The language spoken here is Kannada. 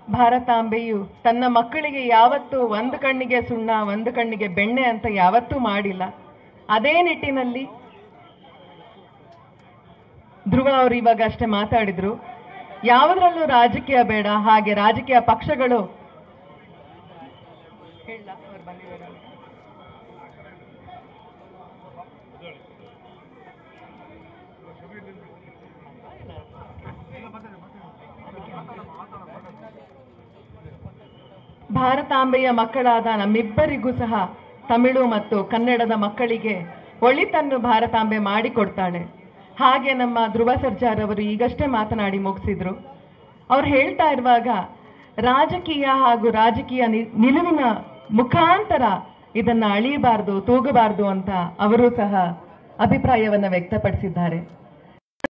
ಭಾರತಾಂಬೆಯು ತನ್ನ ಮಕ್ಕಳಿಗೆ ಯಾವತ್ತೂ ಒಂದು ಕಣ್ಣಿಗೆ ಸುಣ್ಣ ಒಂದು ಕಣ್ಣಿಗೆ ಬೆಣ್ಣೆ ಅಂತ ಯಾವತ್ತೂ ಮಾಡಿಲ್ಲ ಅದೇ ನಿಟ್ಟಿನಲ್ಲಿ ಧ್ರುವ ಅವರು ಇವಾಗ ಅಷ್ಟೇ ಮಾತಾಡಿದ್ರು ಯಾವುದ್ರಲ್ಲೂ ರಾಜಕೀಯ ಬೇಡ ಹಾಗೆ ರಾಜಕೀಯ ಪಕ್ಷಗಳು ಹೇಳಲಾ? ಅವ್ರು ಬಂದಿದ್ದಾರೆ ಅಂತ. ಭಾರತಾಂಬೆಯ ಮಕ್ಕಳಾದ ನಮ್ಮಿಬ್ಬರಿಗೂ ಸಹ ತಮಿಳು ಮತ್ತು ಕನ್ನಡದ ಮಕ್ಕಳಿಗೆ ಒಳಿತನ್ನು ಭಾರತಾಂಬೆ ಮಾಡಿಕೊಡ್ತಾಳೆ ಹಾಗೆ ನಮ್ಮ ಧ್ರುವ ಸರ್ಜಾರ್ ಅವರು ಈಗಷ್ಟೇ ಮಾತನಾಡಿ ಮುಗಿಸಿದ್ರು ಅವ್ರು ಹೇಳ್ತಾ ಇರುವಾಗ ರಾಜಕೀಯ ಹಾಗೂ ರಾಜಕೀಯ ನಿ- ನಿಲುವಿನ ಮುಖಾಂತರ ಇದನ್ನ ಅಳಿಬಾರ್ದು ತೂಗಬಾರ್ದು ಅಂತ ಅವರು ಸಹ ಅಭಿಪ್ರಾಯವನ್ನ ವ್ಯಕ್ತಪಡಿಸಿದ್ದಾರೆ